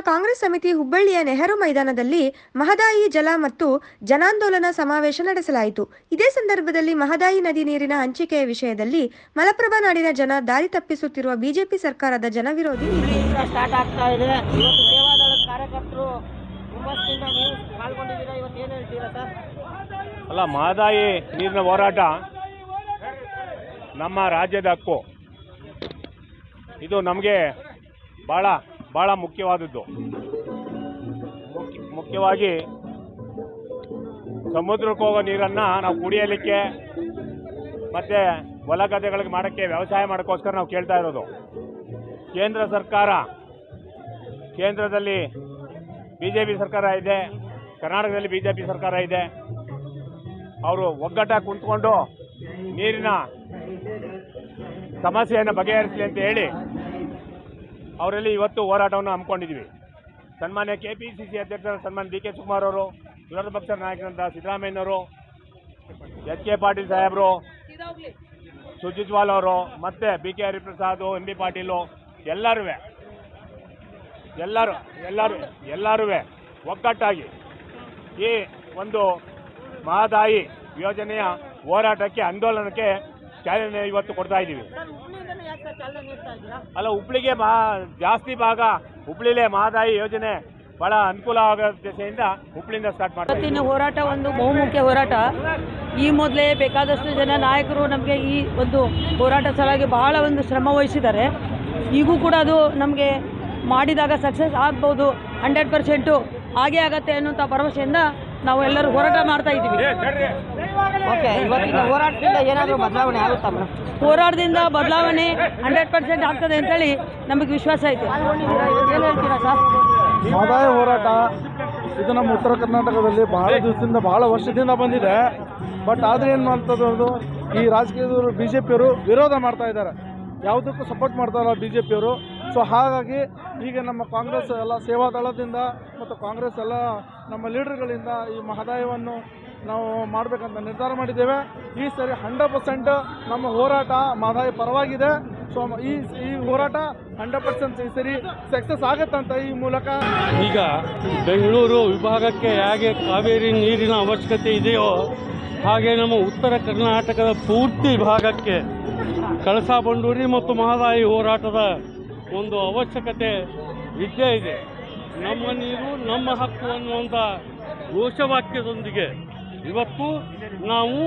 ಕಾಂಗ್ರೆಸ್ ಸಮಿತಿ ಹುಬ್ಬಳ್ಳಿಯ ನೆಹರು ಮೈದಾನದಲ್ಲಿ ಮಹದಾಯಿ ಜಲ ಮತ್ತು ಜನಾಂದೋಲನ ಸಮಾವೇಶ ನಡೆಸಲಾಯಿತು ಇದೇ ಸಂದರ್ಭದಲ್ಲಿ ಮಹದಾಯಿ ನದಿ ನೀರಿನ ಹಂಚಿಕೆಯ ವಿಷಯದಲ್ಲಿ ಮಲಪ್ರಭಾ ನಾಡಿನ ಜನ ದಾರಿ ತಪ್ಪಿಸುತ್ತಿರುವ ಬಿಜೆಪಿ ಸರ್ಕಾರದ ಜನವಿರೋಧಿ ನೀತಿ ಈಗ ಸ್ಟಾರ್ಟ್ ಆಗ್ತಾ ಇದೆ ಇವತ್ತು ಸೇವಾದಳದ ಕಾರ್ಯಕರ್ತರು ಹುಮ್ಮಸ್ಸಿಂದ ನೀವು ಪಾಲ್ಗೊಂಡಿದ್ದೀರಾ ಇವತ್ತು ಏನು ಹೇಳ್ತೀರಾ ಸರ್ ಅಲ್ಲ ಮಹದಾಯಿ ನೀರಿನ ಹೋರಾಟ ನಮ್ಮ ರಾಜ್ಯದ ಹಕ್ಕು ಇದು ನಮಗೆ ಭಾಳ ಭಾಳ ಮುಖ್ಯವಾದದ್ದು ಮುಖ್ಯ ಮುಖ್ಯವಾಗಿ ಸಮುದ್ರಕ್ಕೆ ಹೋಗೋ ನೀರನ್ನು ನಾವು ಕುಡಿಯಲಿಕ್ಕೆ ಮತ್ತು ಹೊಲ ಗದ್ದೆಗಳಿಗೆ ಮಾಡೋಕ್ಕೆ ವ್ಯವಸಾಯ ಮಾಡೋಕ್ಕೋಸ್ಕರ ನಾವು ಕೇಳ್ತಾ ಇರೋದು ಕೇಂದ್ರ ಸರ್ಕಾರ ಕೇಂದ್ರದಲ್ಲಿ ಬಿ ಜೆ ಪಿ ಸರ್ಕಾರ ಇದೆ ಕರ್ನಾಟಕದಲ್ಲಿ ಬಿ ಜೆ ಪಿ ಸರ್ಕಾರ ಇದೆ ಅವರು ಒಗ್ಗಟ್ಟಾಗಿ ಕುಂತ್ಕೊಂಡು ನೀರಿನ ಸಮಸ್ಯೆಯನ್ನು ಬಗೆಹರಿಸಲಿ ಅಂತ ಹೇಳಿ ಅವರಲ್ಲಿ ಇವತ್ತು ಹೋರಾಟವನ್ನು ಹಮ್ಮಿಕೊಂಡಿದ್ವಿ ಸನ್ಮಾನ್ಯ ಕೆ ಪಿ ಸಿ ಸಿ ಅಧ್ಯಕ್ಷರ ಸನ್ಮಾನ್ಯ ಡಿ ಕೆ ಶಿವಕುಮಾರ್ ಅವರು ವಿರೋಧ ಪಕ್ಷದ ನಾಯಕರಂತ ಸಿದ್ದರಾಮಯ್ಯನವರು ಎಚ್ ಕೆ ಪಾಟೀಲ್ ಸಾಹೇಬರು ಸುಜಿತ್ವಾಲ್ ಅವರು ಮತ್ತೆ B K Hariprasad M B Patil ಎಲ್ಲರೂ ಎಲ್ಲರೂ ಎಲ್ಲರೂ ಎಲ್ಲರೂ ಒಗ್ಗಟ್ಟಾಗಿ ಈ ಒಂದು ಮಹದಾಯಿ ಯೋಜನೆಯ ಹೋರಾಟಕ್ಕೆ ಆಂದೋಲನಕ್ಕೆ ಚಾಲನೆ ಇವತ್ತು ಕೊಡ್ತಾ ಇದ್ದೀವಿ ಸರ್ ಹುಬ್ಳಿಯಿಂದನೇ ಯಾಕೆ ಸರ್ ಚಾಲನೆ ನೀಡ್ತಾ ಇದ್ದೀರಾ ಅಲ್ಲ ಹುಬ್ಳಿಗೆ ಮಾ ಜಾಸ್ತಿ ಭಾಗ ಹುಬ್ಳಿಲೇ ಮಹದಾಯಿ ಯೋಜನೆ ಬಹಳ ಅನುಕೂಲ ಆಗೋ ದೆಸೆಯಿಂದ ಹುಬ್ಳಿಯಿಂದ ಸ್ಟಾರ್ಟ್ ಮಾಡ್ತಾ ಇದ್ದೀವಿ. ಇವತ್ತಿನ ಹೋರಾಟ ಒಂದು ಬಹುಮುಖ್ಯ ಹೋರಾಟ ಈ ಮೊದಲೇ ಬೇಕಾದಷ್ಟು ಜನ ನಾಯಕರು ನಮಗೆ ಈ ಒಂದು ಹೋರಾಟ ಸಲುವಾಗಿ ಬಹಳ ಒಂದು ಶ್ರಮ ವಹಿಸಿದ್ದಾರೆ ಈಗೂ ಕೂಡ ಅದು ನಮಗೆ ಮಾಡಿದಾಗ ಸಕ್ಸಸ್ ಆಗ್ಬೋದು ಹಂಡ್ರೆಡ್ ಪರ್ಸೆಂಟು ಆಗೇ ಆಗತ್ತೆ ಅನ್ನುವಂಥ ಭರವಸೆಯಿಂದ ನಾವು ಎಲ್ಲರೂ ಹೋರಾಟ ಮಾಡ್ತಾ ಇದ್ದೀವಿ ಓಕೆ ಇವತ್ತಿನ ಹೋರಾಟದಿಂದ ಏನಾದರೂ ಬದಲಾವಣೆ ಆಗುತ್ತಾ ಮೇಡಮ್ ಹೋರಾಟದಿಂದ ಬದಲಾವಣೆ ಹಂಡ್ರೆಡ್ ಪರ್ಸೆಂಟ್ ಆಗ್ತದೆ ಅಂತೇಳಿ ನಮಗೆ ವಿಶ್ವಾಸ ಐತೆ ಪಾಲ್ಗೊಂಡಿದ್ದೀರಾ ಇವತ್ತು ಏನು ಹೇಳ್ತೀರಾ ಸರ್ ಮಹದಾಯಿ ಹೋರಾಟ ಇದು ನಮ್ಮ ಉತ್ತರ ಕರ್ನಾಟಕದಲ್ಲಿ ಬಹಳ ದಿವಸದಿಂದ ಬಹಳ ವರ್ಷದಿಂದ ಬಂದಿದೆ ಬಟ್ ಆದರೆ ಏನು ಮಾಡ್ತದ್ದು ಈ ರಾಜಕೀಯದವರು ಬಿ ಜೆ ಪಿಯವರು ವಿರೋಧ ಮಾಡ್ತಾ ಇದ್ದಾರೆ ಯಾವುದಕ್ಕೂ ಸಪೋರ್ಟ್ ಮಾಡ್ತಾರಲ್ಲ ಬಿ ಜೆ ಪಿಯವರು ಸೊ ಹಾಗಾಗಿ ಈಗ ನಮ್ಮ ಕಾಂಗ್ರೆಸ್ ಎಲ್ಲ ಸೇವಾ ದಳದಿಂದ ಮತ್ತು ಕಾಂಗ್ರೆಸ್ ಎಲ್ಲ ನಮ್ಮ ಲೀಡರ್ಗಳಿಂದ ಈ ಮಹದಾಯವನ್ನು ನಾವು ಮಾಡಬೇಕಂತ ನಿರ್ಧಾರ ಮಾಡಿದ್ದೇವೆ ಈ ಸರಿ ಹಂಡ್ರೆಡ್ ಪರ್ಸೆಂಟ್ ನಮ್ಮ ಹೋರಾಟ ಮಹದಾಯಿ ಪರವಾಗಿದೆ ಸೊ ಈ ಈ ಹೋರಾಟ ಹಂಡ್ರೆಡ್ ಪರ್ಸೆಂಟ್ ಈ ಸರಿ ಸಕ್ಸಸ್ ಆಗುತ್ತಂತ ಈ ಮೂಲಕ ಈಗ ಬೆಂಗಳೂರು ವಿಭಾಗಕ್ಕೆ ಹೇಗೆ ಕಾವೇರಿ ನೀರಿನ ಅವಶ್ಯಕತೆ ಇದೆಯೋ ಹಾಗೆ ನಮ್ಮ ಉತ್ತರ ಕರ್ನಾಟಕದ ಪೂರ್ತಿ ಭಾಗಕ್ಕೆ ಕಳಸಾ ಬಂಡೂರಿ ಮತ್ತು ಮಹದಾಯಿ ಹೋರಾಟದ ಒಂದು ಅವಶ್ಯಕತೆ ಇದ್ದೇ ಇದೆ ನಮ್ಮ ನೀರು ನಮ್ಮ ಹಕ್ಕು ಅನ್ನುವಂಥ ಘೋಷವಾಕ್ಯದೊಂದಿಗೆ ಇವತ್ತು ನಾವು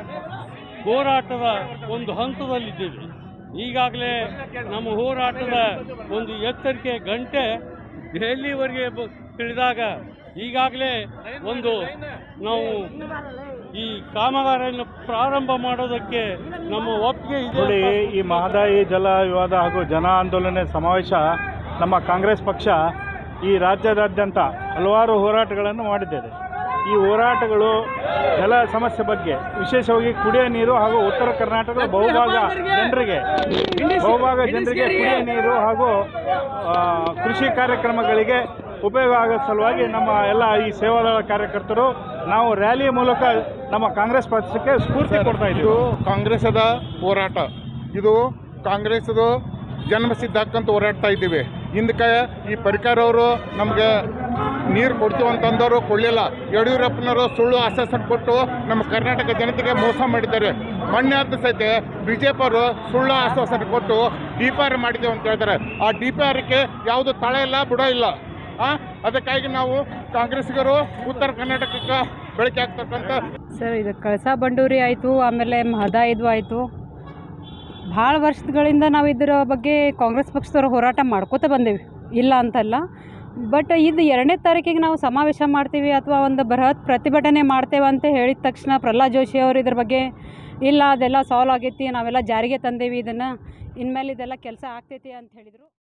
ಹೋರಾಟದ ಒಂದು ಹಂತದಲ್ಲಿದ್ದೇವೆ ಈಗಾಗಲೇ ನಮ್ಮ ಹೋರಾಟದ ಒಂದು ಎಚ್ಚರಿಕೆ ಗಂಟೆ ದೆಹಲಿವರೆಗೆ ಬ- ತಿಳಿದಾಗ ಈಗಾಗಲೇ ಒಂದು ನಾವು ಈ ಕಾಮಗಾರಿಯನ್ನು ಪ್ರಾರಂಭ ಮಾಡೋದಕ್ಕೆ ನಮ್ಮ ಒಪ್ಪಿಗೆ ನೋಡಿ ಇದೆ ಈ ಮಹದಾಯಿ ಜಲ ವಿವಾದ ಹಾಗೂ ಜನ ಆಂದೋಲನ ಸಮಾವೇಶ ನಮ್ಮ ಕಾಂಗ್ರೆಸ್ ಪಕ್ಷ ಈ ರಾಜ್ಯದಾದ್ಯಂತ ಹಲವಾರು ಹೋರಾಟಗಳನ್ನು ಮಾಡಿದ್ದೇವೆ ಈ ಹೋರಾಟಗಳು ಜಲ ಸಮಸ್ಯೆ ಬಗ್ಗೆ ವಿಶೇಷವಾಗಿ ಕುಡಿಯೋ ನೀರು ಹಾಗೂ ಉತ್ತರ ಕರ್ನಾಟಕದ ಬಹುಭಾಗ ಜನರಿಗೆ ಬಹುಭಾಗ ಜನರಿಗೆ ಕುಡಿಯೋ ನೀರು ಹಾಗೂ ಆ, ಕೃಷಿ ಕಾರ್ಯಕ್ರಮಗಳಿಗೆ ಉಪಯೋಗ ಆಗೋ ಸಲುವಾಗಿ ನಮ್ಮ ಎಲ್ಲ ಈ ಸೇವಾದಳ ಕಾರ್ಯಕರ್ತರು ನಾವು ರ್ಯಾಲಿ ಮೂಲಕ ನಮ್ಮ ಕಾಂಗ್ರೆಸ್ ಪಕ್ಷಕ್ಕೆ ಸ್ಫೂರ್ತಿ ಕೊಡ್ತಾ ಇದ್ದೀವಿ ಕಾಂಗ್ರೆಸ್ದ ಹೋರಾಟ ಇದು ಕಾಂಗ್ರೆಸ್ದು ಜನ್ಮಸಿದ್ಧ ಹಕ್ಕಂತ ಹೋರಾಡ್ತಾ ಇದ್ದೀವಿ ಹಿಂದಕ್ಕೆ ಈ ಪರಿಕಾರ ಅವರು ನಮಗೆ ನೀರು ಕೊಡ್ತೀವಿ ಅಂತಂದವರು ಕೊಡಲಿಲ್ಲ ಯಡಿಯೂರಪ್ಪನವರು ಸುಳ್ಳು ಆಶ್ವಾಸನೆ ಕೊಟ್ಟು ನಮ್ಮ ಕರ್ನಾಟಕ ಜನತೆಗೆ ಮೋಸ ಮಾಡಿದ್ದಾರೆ ಮೊನ್ನೆ ಅಂತ ಸಹಿತ ಬಿ ಜೆ ಪಿ ಅವರು ಸುಳ್ಳು ಆಶ್ವಾಸನೆ ಕೊಟ್ಟು ಡಿ ಪಿ ಆರ್ ಮಾಡಿದ್ದೇವೆ ಅಂತ ಹೇಳ್ತಾರೆ ಆ ಡಿ ಪಿ ಆರ್ಗೆ ಯಾವುದು ತಳ ಇಲ್ಲ ಬುಡ ಇಲ್ಲ ಆ? ಅದಕ್ಕಾಗಿ ನಾವು ಕಾಂಗ್ರೆಸ್ಗರು ಉತ್ತರ ಕರ್ನಾಟಕಕ್ಕೆ ಬೆಳಕೆ ಆಗ್ತಕ್ಕಂಥ ಸರ್ ಇದು ಕಳಸಾ ಬಂಡೂರಿ ಆಯಿತು ಆಮೇಲೆ ಮಹದಾಯಿದು ಆಯಿತು ಭಾಳ ವರ್ಷಗಳಿಂದ ನಾವು ಇದರ ಬಗ್ಗೆ ಕಾಂಗ್ರೆಸ್ ಪಕ್ಷದವ್ರು ಹೋರಾಟ ಮಾಡ್ಕೋತ ಬಂದೇವಿ ಇಲ್ಲ ಅಂತಲ್ಲ ಬಟ್ ಇದು ಎರಡನೇ ತಾರೀಕಿಗೆ ನಾವು ಸಮಾವೇಶ ಮಾಡ್ತೀವಿ ಅಥವಾ ಒಂದು ಬೃಹತ್ ಪ್ರತಿಭಟನೆ ಮಾಡ್ತೇವೆ ಅಂತ ಹೇಳಿದ ತಕ್ಷಣ ಪ್ರಹ್ಲಾದ್ ಜೋಶಿ ಅವರು ಇದ್ರ ಬಗ್ಗೆ ಇಲ್ಲ ಅದೆಲ್ಲ ಸಾಲ್ವ್ ಆಗೈತಿ ನಾವೆಲ್ಲ ಜಾರಿಗೆ ತಂದೇವಿ ಇದನ್ನು ಇನ್ಮೇಲೆ ಇದೆಲ್ಲ ಕೆಲಸ ಆಗ್ತೈತಿ ಅಂತ ಹೇಳಿದರು